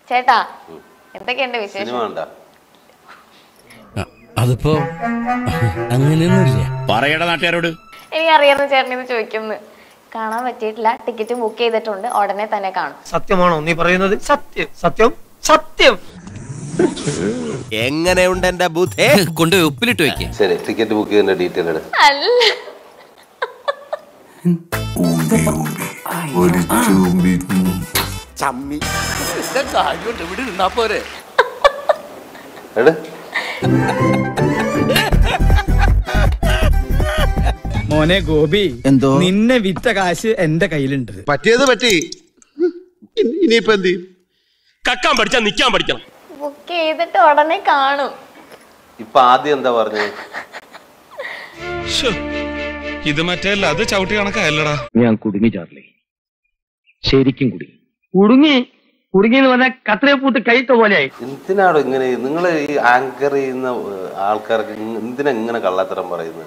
ചേട്ടാ എന്തൊക്കെയുണ്ട് സിനിമ വിശേഷം കണ്ട അതിപ്പോ അങ്ങനെയൊന്നുമില്ല പറയട നാട്ടുകാരോട് എനിക്ക് അറിയാവുന്ന ചേട്ടനിത് ചോദിക്കുന്നു കാണാൻ പറ്റിയിട്ടില്ല ടിക്കറ്റ് ബുക്ക് ചെയ്തിട്ടുണ്ട് ഉടനെ തന്നെ കാണും സത്യമാണോ നീ പറയുന്നത് സത്യം സത്യം സത്യം എങ്ങനെയുണ്ട് എന്റെ ബുദ്ധേ കൊണ്ടുപോയി ഉപ്പിലിട്ട് വെക്കേ ശരി ടിക്കറ്റ് ബുക്ക് ചെയ്തതിന്റെ ഡീറ്റെയിൽ എടു അല്ല ഇവിടെ നിന്നാ പോരെ എട് മോനെ ഗോപി എന്തോ? നിന്നെ വിറ്റ കാശ് എന്റെ കയ്യിലുണ്ട് പറ്റിയത് പറ്റി ഇനിയിപ്പോ എന്ത് ചെയ്യും കക്കാൻ പഠിച്ചാ നിക്കാൻ പഠിക്കണം ബുക്ക് ചെയ്തിട്ട് ഉടനെ കാണും ഇപ്പൊ ആദ്യം എന്താ പറഞ്ഞത് ഇത് മറ്റേ അത് ചവിട്ടി കണക്കല്ലടാ ഞാൻ കുടുങ്ങി ചാർലി ശരിക്കും കുടുങ്ങി കുടുങ്ങി കുടുങ്ങി എന്ന് പറഞ്ഞാൽ കത്രയെ പൂട്ട് കൈത്ത പോലെയായി എന്തിനാണോ ഇങ്ങനെ നിങ്ങൾ ഈ ആങ്കർ ചെയ്യുന്ന ഏഹ്, ആൾക്കാർക്ക് ഇങ് എന്തിനാ ഇങ്ങനെ കള്ളത്തരം പറയുന്നത്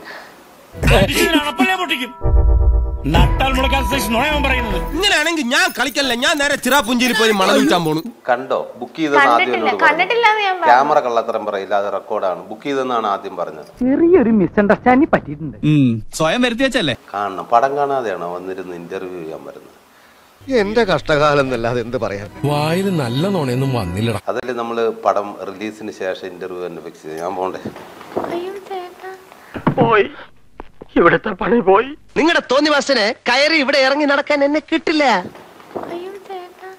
നട്ടാൽ മുളക്കാൻ നുണയവൻ പറയുന്നത് ഇങ്ങനെയാണെങ്കിൽ ഞാൻ കളിക്കല്ല ഞാൻ നേരെ ചിറാപുഞ്ചിയിൽ പോയി മണം വിൽക്കാൻ പോണു കണ്ടോ ബുക്ക് ചെയ്തെന്ന് ആദ്യം കണ്ടിട്ടില്ല എന്നോട് പറഞ്ഞു കണ്ടിട്ടില്ല എന്ന് ഞാൻ പറഞ്ഞു ക്യാമറ കള്ളത്തരം പറയില്ല അത് റെക്കോർഡാണ് ബുക്ക് ചെയ്തെന്നാണ് ആദ്യം പറഞ്ഞത് ചെറിയൊരു മിസ്അണ്ടർസ്റ്റാൻഡിങ് പറ്റിയിട്ടുണ്ട് സ്വയം വരുത്തി വെച്ചല്ലേ കാണണം പടം കാണാതെയാണോ വന്നിരുന്ന് ഇന്റർവ്യൂ ചെയ്യാൻ വരുന്നത് എന്റെ കഷ്ടകാലം എന്നല്ലാതെ എന്ത് പറയാൻ വായിൽ നല്ല നോണയൊന്നും വന്നില്ലടാ അതല്ലേ നമ്മൾ പടം റിലീസിന് ശേഷം ഇന്റർവ്യൂ തന്നെ ഫിക്സ് ചെയ്ത് ഞാൻ പോണ്ടേ അയ്യോ ചേട്ടാ പോയി ഇവിടുത്തെ പണി പോയി നിങ്ങളുടെ തോന്നിവാസന് കയറി ഇവിടെ ഇറങ്ങി നടക്കാൻ എന്നെ കിട്ടില്ല അയ്യോ ചേട്ടാ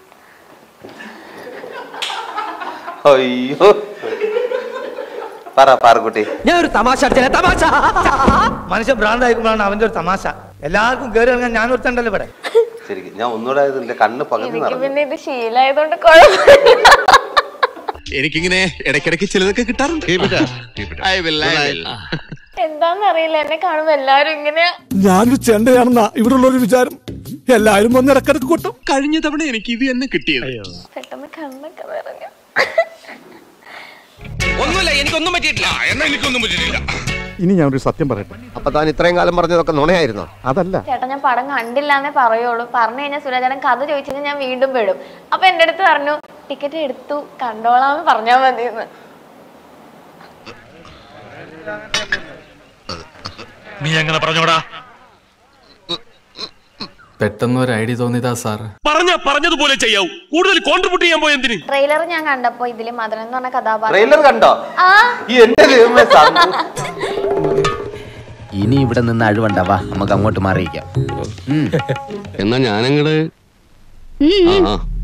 അയ്യോ പറ പാറക്കുട്ടി ഞാൻ ഒരു തമാശ അടിച്ചേ തമാശ മനുഷ്യൻ ഭ്രാന്തായിരിക്കുമ്പോഴാണ് അവന്റെ ഒരു തമാശ എല്ലാവർക്കും കയറി ഇറങ്ങാൻ ഞാൻ ഒരുത്തണ്ടല്ലോ ഇവിടെ ശരിക്കും ഞാൻ ഒന്നുകൂടെ ആയത് എന്റെ കണ്ണ് പകുതി എനിക്ക് നടന്നു പിന്നെ ഇത് ശീലായതുകൊണ്ട് കുഴപ്പമില്ല എനിക്കിങ്ങനെ ഇടയ്ക്കിടയ്ക്ക് ചിലതൊക്കെ കിട്ടാറുണ്ട് I will, I will. എന്താന്നറിയില്ല എന്നെ കാണുമ്പോ എല്ലാരും ഇങ്ങനെ ഞാനൊരു ചെണ്ടയാണെന്നാ ഇവിടെ ഉള്ളൊരു വിചാരം എല്ലാരും വന്ന് ഇടക്കിടക്ക് കൊട്ടും കഴിഞ്ഞ തവണ എനിക്ക് ഇത് തന്നെ കിട്ടിയത് പെട്ടെന്ന് കണ്ണൊക്കെ നിറഞ്ഞു ഒന്നുമില്ല എനിക്കൊന്നും പറ്റിയിട്ടില്ല എന്നാ എനിക്കൊന്നും പറ്റിയിട്ടില്ല ഇനി ഞാനൊരു സത്യം പറയട്ടെ അപ്പൊ താൻ ഇത്രയും കാലം പറഞ്ഞതൊക്കെ നുണയായിരുന്നോ അതല്ല ചേട്ടാ ഞാൻ പടം കണ്ടില്ല എന്നേ പറയുള്ളൂ പറഞ്ഞു കഴിഞ്ഞാൽ സുരാജേട്ടൻ കഥ ചോദിച്ചു കഴിഞ്ഞാൽ ഞാൻ വീണ്ടും പെടും അപ്പൊ എന്റെ അടുത്ത് പറഞ്ഞു ടിക്കറ്റ് എടുത്തു കണ്ടോളാന്ന് പറഞ്ഞാൽ മതിയെന്ന് നീ എങ്ങനെ പറഞ്ഞോടാ പെട്ടെന്ന് ഒരു ഐഡിയ തോന്നിയതാ സാർ പറഞ്ഞ പറഞ്ഞതുപോലെ ചെയ്യാവൂ കൂടുതൽ കോൺട്രിബ്യൂട്ട് ചെയ്യാൻ പോയ എന്തിന് ട്രെയിലർ ഞാൻ കണ്ടപ്പോ ഇതില് മദനൻ എന്ന് പറഞ്ഞ കഥാപാത്രം ട്രെയിലർ കണ്ടോ ആ ഈ എന്റെ ദൈവമേ സന്തു. ഇനി ഇവിടെ നിന്ന് അഴിവണ്ടാവാ നമുക്ക് അങ്ങോട്ട് മാറിയിക്കാം എന്നാ ഞാനങ്ങട് ആ